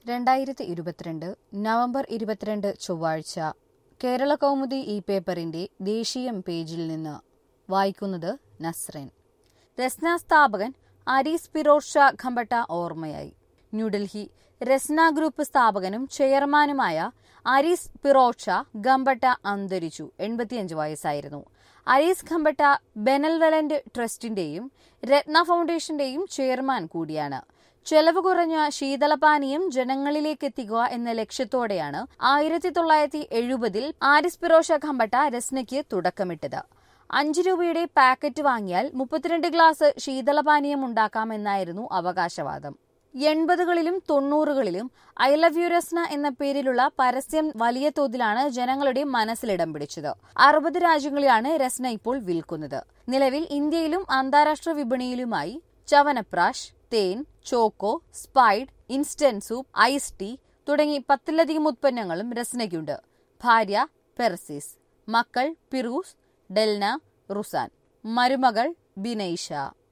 രണ്ടായിരത്തി ഇരുപത്തിരണ്ട് നവംബർ ഇരുപത്തിരണ്ട് ചൊവ്വാഴ്ച കേരള കൗമുദി ഈ പേപ്പറിന്റെ ദേശീയം പേജിൽ നിന്ന് വായിക്കുന്നത് നസ്രൻ രസ്ന സ്ഥാപകൻ അരീസ് ഫിറോസ് ഷാ ഖമ്പട്ട ഓർമ്മയായി ന്യൂഡൽഹി രസ്ന ഗ്രൂപ്പ് സ്ഥാപകനും ചെയർമാനുമായ അരീസ് ഫിറോസ് ഷാ ഗംബട്ട അന്തരിച്ചു എൺപത്തിയഞ്ച് വയസ്സായിരുന്നു അരീസ് ഖമ്പട്ട ബെനൽവലന്റ് ട്രസ്റ്റിന്റെയും രത്ന ഫൗണ്ടേഷന്റെയും ചെയർമാൻ കൂടിയാണ് ചെലവ് കുറഞ്ഞ ശീതളപാനീയം ജനങ്ങളിലേക്ക് എത്തിക്കുക എന്ന ലക്ഷ്യത്തോടെയാണ് ആയിരത്തി തൊള്ളായിരത്തി എഴുപതിൽ ആരിസ് ഫിറോഷ ഖമ്പട്ട രസ്നയ്ക്ക് തുടക്കമിട്ടത് അഞ്ച് രൂപയുടെ പാക്കറ്റ് വാങ്ങിയാൽ മുപ്പത്തിരണ്ട് ഗ്ലാസ് ശീതളപാനീയം ഉണ്ടാക്കാമെന്നായിരുന്നു അവകാശവാദം എൺപതുകളിലും തൊണ്ണൂറുകളിലും ഐ ലവ് യു രസ്ന എന്ന പേരിലുള്ള പരസ്യം വലിയ തോതിലാണ് ജനങ്ങളുടെ മനസ്സിലിടം പിടിച്ചത് അറുപത് രാജ്യങ്ങളിലാണ് രസ്ന ഇപ്പോൾ വിൽക്കുന്നത് നിലവിൽ ഇന്ത്യയിലും അന്താരാഷ്ട്ര വിപണിയിലുമായി ചവനപ്രാഷ് തേൻ choco spread instant soup ice tea തുടങ്ങി പത്തിലധികം ഉത്പന്നങ്ങളും രസ്നയ്ക്കുണ്ട് ഭാര്യ പെർസിസ് മക്കൾ പിറൂസ് ഡെൽന റുസാൻ മരുമകൾ ബിനൈഷ